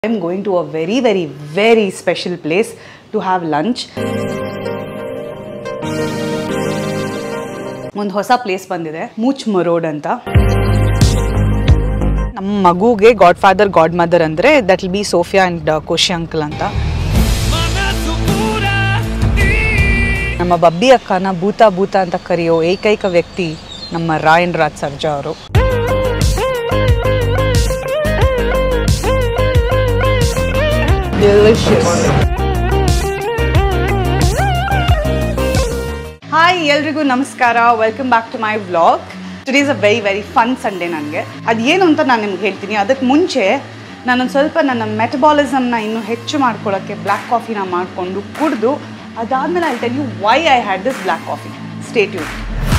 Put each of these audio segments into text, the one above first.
I'm going to a very, very, very special place to have lunch. ಒಂದು ಹೊಸ place ಬಂದಿದೆ ಮೂಚ್ ಮರೋಡ್ ಅಂತ ನಮ್ಮ ಮಗುಗೆ ಗಾಡ್ ಫಾದರ್ ಗಾಡ್ ಮದರ್ ಅಂದರೆ that will be Sophia and Koshy uncle ಅಂತ ನಮ್ಮ ಬಬ್ಬಿ ಅಕ್ಕನ ಭೂತ ಭೂತ ಅಂತ ಕರೆಯೋ ಏಕೈಕ ವ್ಯಕ್ತಿ ನಮ್ಮ ರಾಯನ್ ರಾಜ್ ಸರ್ಜಾ ಅವರು ಡೆಲಿಷಿಯಸ್ ಹಾಯ್ ಎಲ್ರಿಗೂ ನಮಸ್ಕಾರ welcome back to my vlog today is a very very fun Sunday ನನಗೆ ಅದು ಏನು ಅಂತ ನಾನು ನಿಮ್ಗೆ ಹೇಳ್ತೀನಿ ಅದಕ್ಕೆ ಮುಂಚೆ ನಾನೊಂದು ಸ್ವಲ್ಪ ನನ್ನ ಮೆಟಬಾಲಿಸಮ್ನ ಇನ್ನೂ ಹೆಚ್ಚು ಮಾಡ್ಕೊಳ್ಳೋಕ್ಕೆ ಬ್ಲ್ಯಾಕ್ ಕಾಫಿನ ಮಾಡಿಕೊಂಡು ಕುಡಿದು ಅದಾದಮೇಲೆ I tell you why I had this black coffee state you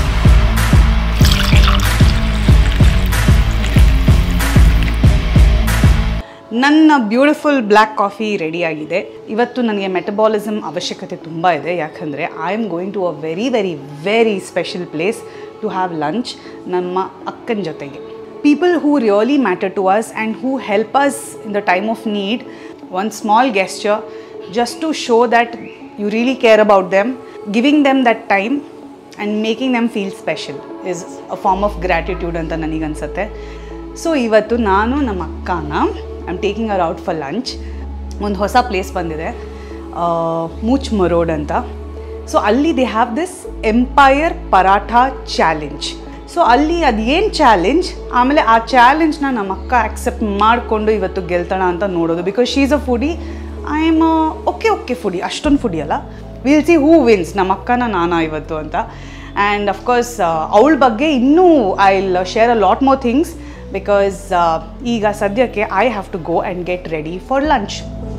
ನನ್ನ ಬ್ಯೂಟಿಫುಲ್ ಬ್ಲ್ಯಾಕ್ ಕಾಫಿ ರೆಡಿಯಾಗಿದೆ ಇವತ್ತು ನನಗೆ ಮೆಟಬಾಲಿಸಮ್ ಅವಶ್ಯಕತೆ ತುಂಬ ಇದೆ ಯಾಕಂದರೆ I am going to a very very very special place to have lunch ನಮ್ಮ ಅಕ್ಕನ ಜೊತೆಗೆ people who really matter to us and who help us in the time of need ಒಂದು small gesture just to show that you really care about them giving them that time and making them feel special is a form of gratitude ಅಂತ ನನಗನ್ಸುತ್ತೆ so ಇವತ್ತು ನಾನು ನಮ್ಮ ಅಕ್ಕನ I am taking ಅವರ್ out for lunch ಒಂದು ಹೊಸ place ಬಂದಿದೆ ಮೂಚ್ ಮರೋಡ್ ಅಂತ ಸೊ ಅಲ್ಲಿ they have this empire paratha challenge so ಅಲ್ಲಿ ಅದು ಏನು ಚಾಲೆಂಜ್ ಆಮೇಲೆ ಆ ಚಾಲೆಂಜ್ನ ನಮ್ಮ ಅಕ್ಕ ಆಕ್ಸೆಪ್ಟ್ ಮಾಡಿಕೊಂಡು ಇವತ್ತು ಗೆಲ್ತಾಳ ಅಂತ ನೋಡೋದು because she is a foodie I am okay okay foodie ಅಷ್ಟೊಂದು ಫುಡಿ ಅಲ್ಲ ವಿಲ್ ಸಿ ಹೂ ವಿನ್ಸ್ ನಮ್ಮ ಅಕ್ಕನ ನಾನಾ ಇವತ್ತು ಅಂತ ಆ್ಯಂಡ್ ಅಫ್ಕೋರ್ಸ್ ಅವಳ ಬಗ್ಗೆ ಇನ್ನೂ I will share a lot more things because ಈಗ ಸದ್ಯಕ್ಕೆ I have to go and get ready for lunch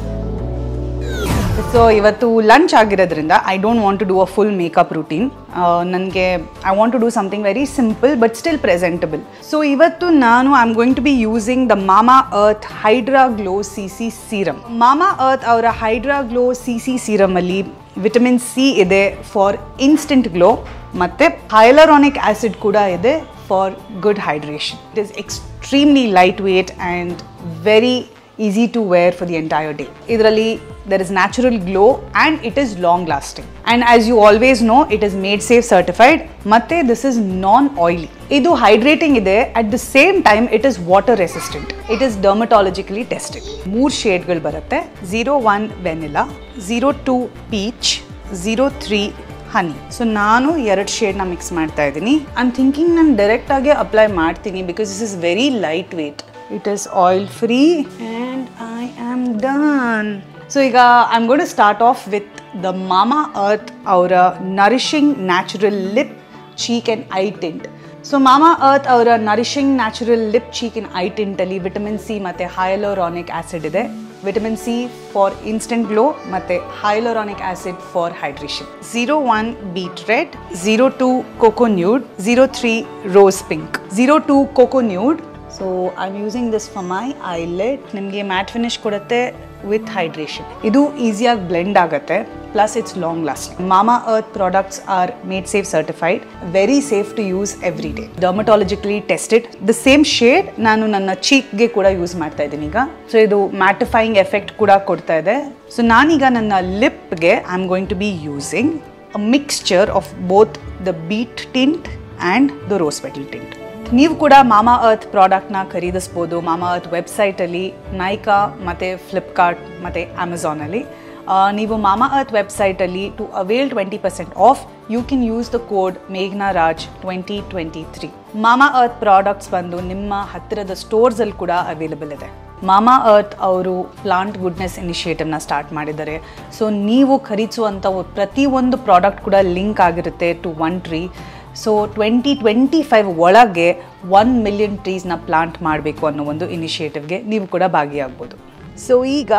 so ಇವತ್ತು ಲಂಚ್ ಆಗಿರೋದ್ರಿಂದ I don't want to do a full makeup routine ನನಗೆ I want to do something very simple but still presentable so ಇವತ್ತು ನಾನು I am going to be using the Mamaearth hydra glow C C serum Mamaearth ಅವರ hydra glow C C ಸೀರಮಲ್ಲಿ vitamin C ಇದೆ for instant glow ಮತ್ತು hyaluronic acid ಕೂಡ ಇದೆ for good hydration it is extremely light weight and very easy to wear for the entire day ಇದರಲ್ಲಿ there is natural glow and it is long lasting and as you always know it is made safe certified ಮತ್ತೆ this is non oily ಇದು hydrating ಇದೆ at the same time it is water resistant it is dermatologically tested ಮೂರು ಶೇಡ್ಗಳು ಬರುತ್ತೆ zero one vanilla zero two peach zero three honey so ನಾನು ಎರಡು ಶೇಡ್ನ mix ಮಾಡ್ತಾ ಇದ್ದೀನಿ ಐ ಆಮ್ ಥಿಂಕಿಂಗ್ ನಾನು ಡೈರೆಕ್ಟಾಗಿ ಅಪ್ಲೈ ಮಾಡ್ತೀನಿ because this is very light weight it is oil free and I am done so ಈಗ I am gonna start off with the Mamaearth ಅವರ nourishing natural lip cheek and eye tint so Mamaearth ಅವರ nourishing natural lip cheek in eye ಟಿಂಟಲ್ಲಿ vitamin C ಮತ್ತು hyaluronic acid ಇದೆ vitamin C for instant glow ಮತ್ತು hyaluronic acid for hydration zero one beet red zero two coco nude zero three rose pink zero two coco nude so I am using this for my eyelid ನಿಮಗೆ matte finish ಕೊಡುತ್ತೆ with hydration ಇದು ಈಸಿಯಾಗಿ blend ಆಗುತ್ತೆ plus it's long lasting Mamaearth products are made safe certified very safe to use every day dermatologically tested the same shade ನಾನು ನನ್ನ ಚೀಕ್ಗೆ ಕೂಡ use ಮಾಡ್ತಾ ಇದ್ದೀನಿ ಈಗ ಸೊ ಇದು ಮ್ಯಾಟಿಫೈಯಿಂಗ್ ಎಫೆಕ್ಟ್ ಕೂಡ ಕೊಡ್ತಾ ಇದೆ ಸೊ ನಾನೀಗ ನನ್ನ ಲಿಪ್ಗೆ I am going to be using a mixture of both the beet tint and the rose petal tint ನೀವು ಕೂಡ ಮಾಮಾ ಅರ್ತ್ ಪ್ರಾಡಕ್ಟ್ನ ಖರೀದಿಸ್ಬೋದು ಮಾಮಾ ಅರ್ತ್ ವೆಬ್ಸೈಟಲ್ಲಿ ನೈಕಾ ಮತ್ತು ಫ್ಲಿಪ್ಕಾರ್ಟ್ ಮತ್ತು ಅಮೆಝಾನಲ್ಲಿ ನೀವು ಮಾಮಾ ಅರ್ತ್ ವೆಬ್ಸೈಟಲ್ಲಿ to avail twenty percent off you can use the code ಮೇಘ್ನಾ Raj twenty twenty three Mamaearth products ಬಂದು ನಿಮ್ಮ ಹತ್ತಿರದ ಸ್ಟೋರ್ಸಲ್ಲಿ ಕೂಡ ಅವೈಲಬಲ್ ಇದೆ ಮಾಮಾ ಅರ್ತ್ ಅವರು ಪ್ಲಾಂಟ್ ಗುಡ್ನೆಸ್ ಇನಿಷಿಯೇಟಿವ್ನ ಸ್ಟಾರ್ಟ್ ಮಾಡಿದ್ದಾರೆ ಸೊ ನೀವು ಖರೀದಿಸುವಂಥ ಪ್ರತಿಯೊಂದು ಪ್ರಾಡಕ್ಟ್ ಕೂಡ ಲಿಂಕ್ ಆಗಿರುತ್ತೆ to one tree so twenty twenty five ಒಳಗೆ ಒನ್ ಮಿಲಿಯನ್ ಟ್ರೀಸ್ನ ಪ್ಲಾಂಟ್ ಮಾಡಬೇಕು ಅನ್ನೋ ಒಂದು ಇನಿಷಿಯೇಟಿವ್ಗೆ ನೀವು ಕೂಡ ಭಾಗಿಯಾಗ್ಬೋದು ಸೊ ಈಗ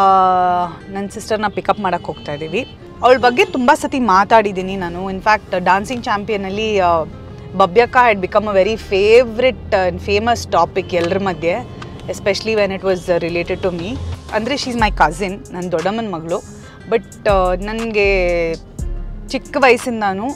ನನ್ನ ಸಿಸ್ಟರ್ನ ಪಿಕಪ್ ಮಾಡೋಕ್ಕೆ ಹೋಗ್ತಾ ಇದ್ದೀವಿ ಅವಳ ಬಗ್ಗೆ ತುಂಬ ಸತಿ ಮಾತಾಡಿದ್ದೀನಿ ನಾನು ಇನ್ಫ್ಯಾಕ್ಟ್ ಡಾನ್ಸಿಂಗ್ ಚಾಂಪಿಯನಲ್ಲಿ ಬಬ್ಯಕ್ಕ had become a very favourite and famous topic ಎಲ್ಲರ ಮಧ್ಯೆ especially when it was related to me ಅಂದರೆ ಶೀ ಇಸ್ ಮೈ ಕಸಿನ್ ನನ್ನ ದೊಡ್ಡಮ್ಮನ ಮಗಳು ಬಟ್ ನನಗೆ ಚಿಕ್ಕ ವಯಸ್ಸಿಂದಾನು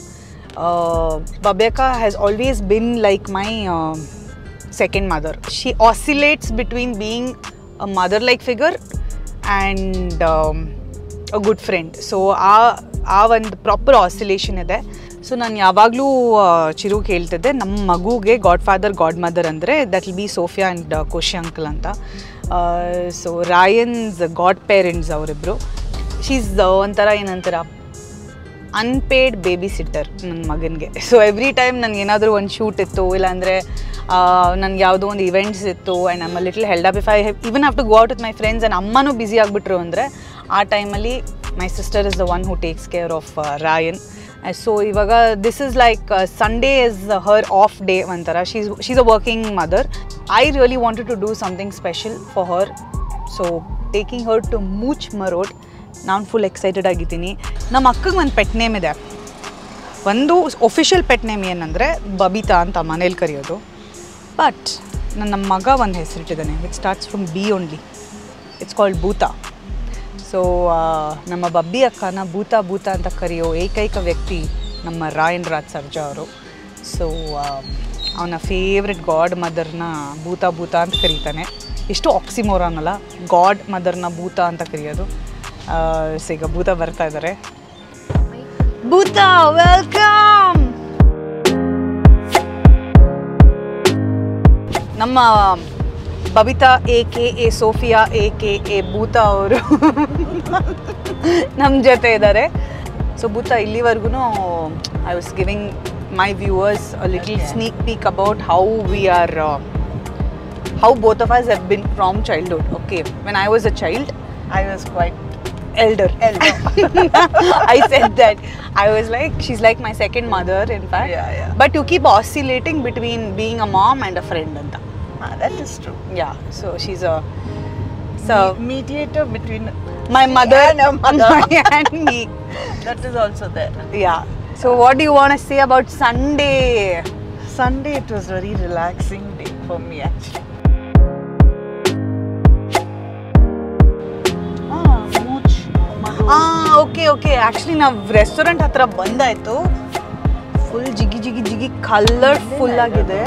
ಬಬ್ಯಕ್ಕ has always been like my second mother she oscillates between being a mother like figure and a good friend so ಆ ಆ ಒಂದು ಪ್ರಾಪರ್ ಆಸಿಲೇಷನ್ ಇದೆ ಸೊ ನಾನು ಯಾವಾಗಲೂ ಚಿರುಗ್ ಹೇಳ್ತಿದ್ದೆ ನಮ್ಮ ಮಗುಗೆ ಗಾಡ್ ಫಾದರ್ ಗಾಡ್ ಮದರ್ ಅಂದರೆ that will be Sophia and Koshy uncle ಅಂತ ಸೊ ರಾಯನ್ಸ್ ಗಾಡ್ ಪೇರೆಂಟ್ಸ್ ಅವರಿಬ್ಬರು ಶೀಸ್ ಒಂಥರ ಏನಂತಾರ ಅನ್ಪೇಯ್ಡ್ ಬೇಬಿ ಸಿಟ್ಟರ್ ನನ್ನ ಮಗನಿಗೆ ಸೊ ಎವ್ರಿ ಟೈಮ್ ನನಗೆ ಏನಾದರೂ ಒಂದು ಶೂಟ್ ಇತ್ತು ಇಲ್ಲಾಂದರೆ ನನಗೆ ಯಾವುದೋ ಒಂದು ಇವೆಂಟ್ಸ್ ಇತ್ತು ಆ್ಯಂಡ್ ನಮ್ಮ little held up if I even have to go out with my friends and ಅಮ್ಮನೂ ಬ್ಯುಸಿ ಆಗಿಬಿಟ್ರು ಅಂದರೆ ಆ ಟೈಮಲ್ಲಿ my sister is the one who takes care of Raayan so ಇವಾಗ this is like Sunday is her off day ಒಂಥರ she's she's a working mother I really wanted to do something special for her so taking her to Mooch Marod ನಾನು full excited ಆಗಿದ್ದೀನಿ ನಮ್ಮ ಅಕ್ಕಗೆ ಒಂದು pet name ಇದೆ ಒಂದು official pet name ಏನಂದರೆ ಬಬಿತಾ ಅಂತ ಮನೇಲಿ ಕರೆಯೋದು ಬಟ್ ನನ್ನ ಮಗ ಒಂದು ಹೆಸರಿಟ್ಟಿದ್ದಾನೆ which starts from B only it's called Bhoota so ನಮ್ಮ ಬಬ್ಬಿ ಅಕ್ಕನ ಭೂತ ಭೂತ ಅಂತ ಕರೆಯೋ ಏಕೈಕ ವ್ಯಕ್ತಿ ನಮ್ಮ ರಾಯನ್ ರಾಜ್ ಸರ್ಜಾ ಅವರು ಸೊ ಅವನ ಫೇವ್ರೆಟ್ ಗಾಡ್ ಮದರ್ನ ಭೂತ ಭೂತ ಅಂತ ಕರೀತಾನೆ ಎಷ್ಟು ಆಕ್ಸಿಮೋರಾನ್ ಅಲ್ಲ ಗಾಡ್ ಮದರ್ನ ಭೂತ ಅಂತ ಕರೆಯೋದು ಸೊ ಈಗ ಭೂತ ಬರ್ತಾ ಇದ್ದಾರೆ ಭೂತ ವೆಲ್ಕಮ್ ನಮ್ಮ Babita A K A Sophia A K A Bhoota ಅವರು ನಮ್ಮ ಜೊತೆ ಇದ್ದಾರೆ ಸೊ ಭೂತ ಇಲ್ಲಿವರೆಗೂ I was giving my viewers little sneak peek about how we are how both of us have been from childhood. Okay, when I was a child, I was quite elder. Elder. I said that. I was like, she's like my second mother, in fact. Yeah, yeah. But you keep oscillating between being a mom and a friend. Anta. Ah, that is true. Yeah, so she's a. So, Me- mediator between my mother and a mother. and me. that is also there. Yeah. So, what do you want to say about Sunday? Sunday it was very relaxing day for me actually. Ah, mooch. ಆ okay okay actually ನಾವು restaurant ಹತ್ರ ಬಂದಾಯ್ತು full ಜಿಗಿ ಜಿಗಿ ಜಿಗಿ colourful ಆಗಿದೆ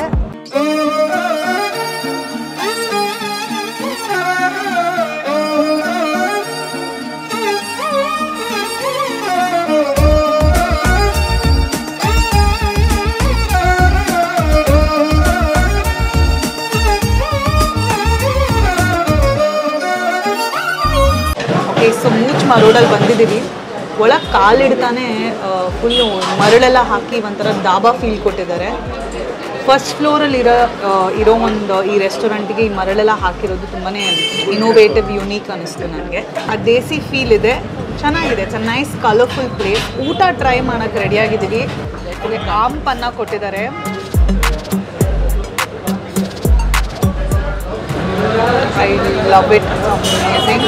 okay so ಮೂಚ್ ರೋಡಲ್ಲಿ ಬಂದಿದ್ದೀವಿ ಒಳಗೆ ಕಾಲಿಡ್ತಾನೆ ಫುಲ್ಲು ಮರಳೆಲ್ಲ ಹಾಕಿ ಒಂಥರ ಡಾಬಾ ಫೀಲ್ ಕೊಟ್ಟಿದ್ದಾರೆ ಫಸ್ಟ್ ಫ್ಲೋರಲ್ಲಿ ಇರೋ ಆ, ಇರೋ ಒಂದು ಈ ರೆಸ್ಟೋರೆಂಟಿಗೆ ಈ ಮರಳೆಲ್ಲ ಹಾಕಿರೋದು ತುಂಬಾ ಇನೋವೇಟಿವ್ ಯುನೀಕ್ ಅನಿಸ್ತು ನನಗೆ ಆ ದೇಸಿ ಫೀಲ್ ಇದೆ ಚೆನ್ನಾಗಿದೆ ಇಟ್ಸ್ ನೈಸ್ ಕಲರ್ಫುಲ್ ಪ್ಲೇಸ್ ಊಟ ಟ್ರೈ ಮಾಡೋಕ್ಕೆ ರೆಡಿಯಾಗಿದ್ದೀವಿ ಕಾಂಪ್ ಅನ್ನ ಕೊಟ್ಟಿದ್ದಾರೆ I love it amazing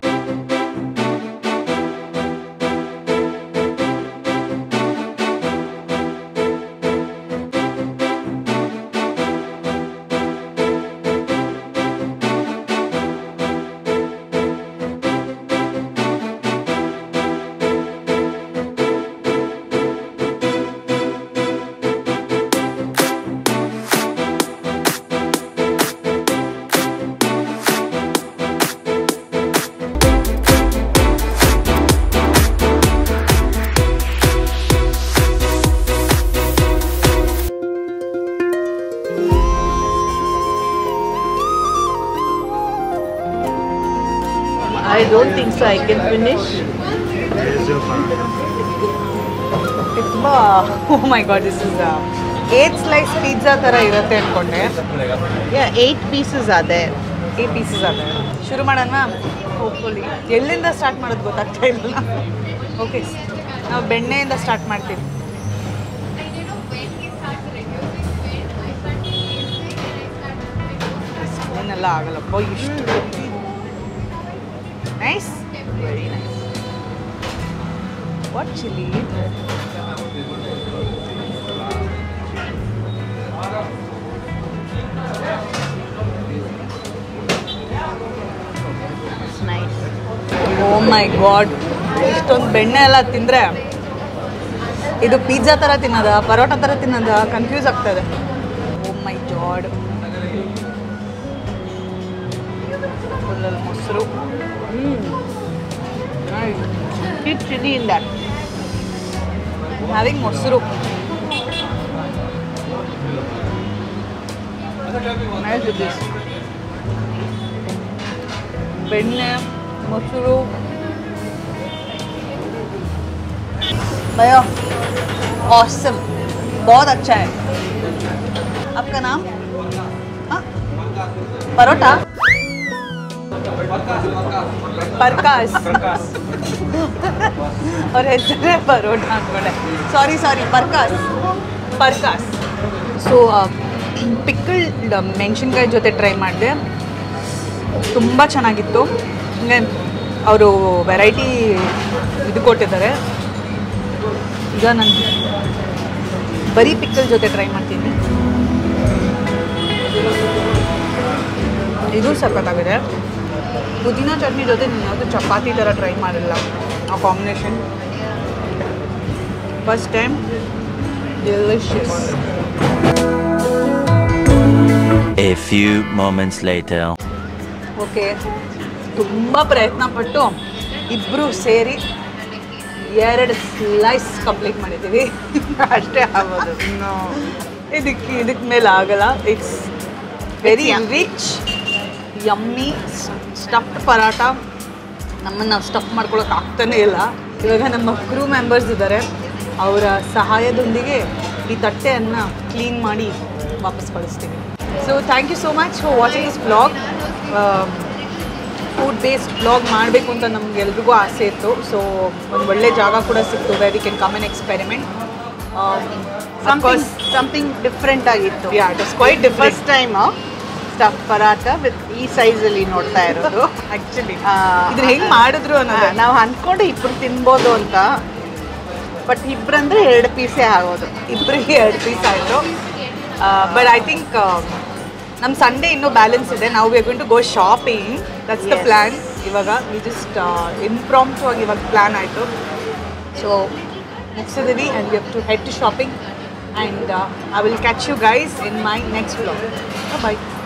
I don't think so. I can finish. ತುಂಬ oh my god this is eight slice pizza ಥರ ಇರುತ್ತೆ ಅಂದ್ಕೊಂಡೆ Yeah, eight pieces are there. ಈ ಪೀಸಸ್ ಅದ ಶುರು ಮಾಡೋಣ ಹೋಪ್ಫುಲಿ ಎಲ್ಲಿಂದ ಸ್ಟಾರ್ಟ್ ಮಾಡೋದು ಗೊತ್ತಾಗ್ತಾ ಇಲ್ಲ ಓಕೆ ನಾವು ಬೆಣ್ಣೆಯಿಂದ ಸ್ಟಾರ್ಟ್ ಮಾಡ್ತೀವಿ ಸ್ಪೂನೆಲ್ಲ ಆಗಲ್ಲಪ್ಪ ಇಷ್ಟು nice very nice what chilli It's nice. Oh my god ಇಷ್ಟೊಂದು ಬೆಣ್ಣೆ ಎಲ್ಲ ತಿಂದರೆ ಇದು ಪಿಜ್ಜಾ ಥರ ತಿನ್ನೋದ ಪರೋಟ ಥರ ತಿನ್ನೋದ ಕನ್ಫ್ಯೂಸ್ ಆಗ್ತದೆ ಓ ಮೈ ಗಾಡ್ little ಮೊಸರು Keep chili in that. Having ಮೊಸರು Nice with this. ಬೆಣ್ಣೆ ಮೊಸರು भैया ऑसम बहुत अच्छा है आपका नाम हाँ? परोठा प्रकाश ಅವ್ರ ಹೆಸರೇ ಪರೋಟ ಅಂದ್ಕೊಂಡೆ ಸಾರಿ ಸಾರಿ ಪರ್ಕಾಸ್ ಪರ್ಕಾಸ್ ಸೊ ಪಿಕ್ಕಲ್ಡ್ ಮೆಣಸಿನ್ಕಾಯಿ ಜೊತೆ ಟ್ರೈ ಮಾಡಿದೆ ತುಂಬ ಚೆನ್ನಾಗಿತ್ತು ಹಂಗೆ ಅವರು ವೆರೈಟಿ ಇದು ಕೊಟ್ಟಿದ್ದಾರೆ ಈಗ ನಾನು ಬರೀ ಪಿಕ್ಕಲ್ ಜೊತೆ ಟ್ರೈ ಮಾಡ್ತೀನಿ ಇದು ಸಖತ್ತಾಗಿದೆ ಪುದೀನ ಚಟ್ನಿ ಜೊತೆ ನಾನು ಯಾವುದು ಚಪಾತಿ ಥರ ಟ್ರೈ ಮಾಡಿಲ್ಲ ಆ combination first time delicious A few moments later. Okay ತುಂಬ ಪ್ರಯತ್ನ ಪಟ್ಟು ಇಬ್ಬರು ಸೇರಿ ಎರಡು ಸ್ಲೈಸ್ ಕಂಪ್ಲೀಟ್ ಮಾಡಿದ್ದೀವಿ ಅಷ್ಟೇ ಆಗೋದು ಇನ್ನು ಇದಕ್ಕೆ ಇದಕ್ಕೆ ಮೇಲೆ ಆಗಲ್ಲ it's very It's yum. Rich yummy stuffed paratha ನಮ್ಮನ್ನು ನಾವು ಸ್ಟಫ್ ಮಾಡ್ಕೊಳಕ್ಕೆ ಆಗ್ತಾನೇ ಇಲ್ಲ ಇವಾಗ ನಮ್ಮ ಕ್ರೂ ಮೆಂಬರ್ಸ್ ಇದ್ದಾರೆ ಅವರ ಸಹಾಯದೊಂದಿಗೆ ಈ ತಟ್ಟೆಯನ್ನು ಕ್ಲೀನ್ ಮಾಡಿ ವಾಪಸ್ ಕಳಿಸ್ತೀವಿ so thank you so much for watching this blog food based blog ಮಾಡಬೇಕು ಅಂತ ನಮ್ಗೆಲ್ರಿಗೂ ಆಸೆ ಇತ್ತು ಸೊ ಒಂದು ಒಳ್ಳೆ ಜಾಗ ಕೂಡ ಸಿಕ್ತು we we can come and experiment something something different ಆಗಿತ್ತು Yeah, it was quite different. First time stuff paratha with ಈ ಸೈಜಲ್ಲಿ ನೋಡ್ತಾ ಇರೋದು ಆ್ಯಕ್ಚುಲಿ ಆ, ಇದನ್ನ ಹೆಂಗೆ ಮಾಡಿದ್ರು ಅನ್ನೋದು ನಾವು ಅನ್ಕೊಂಡು ಇಬ್ರು ತಿನ್ಬೋದು ಅಂತ ಬಟ್ ಇಬ್ರಂದ್ರೆ ಎರಡು ಪೀಸೇ ಆಗೋದು ಇಬ್ಬರಿಗೆ ಎರಡು ಪೀಸ್ ಆಯಿತು ಬಟ್ ಐ ಥಿಂಕ್ ನಮ್ಮ ಸಂಡೇ ಇನ್ನೂ ಬ್ಯಾಲೆನ್ಸ್ ಇದೆ ನಾವು we going to go shopping that's the Yes. Plan ಇವಾಗ ವಿ ಜಸ್ಟ್ ಇಂಪ್ರಾಂಪ್ಟು ಆಗಿ ಇವಾಗ ಪ್ಲ್ಯಾನ್ ಆಯಿತು ಸೊ ಮುಗಿಸಿದ್ದೀವಿ and we have to head to shopping and I will catch you guys in my next blog bye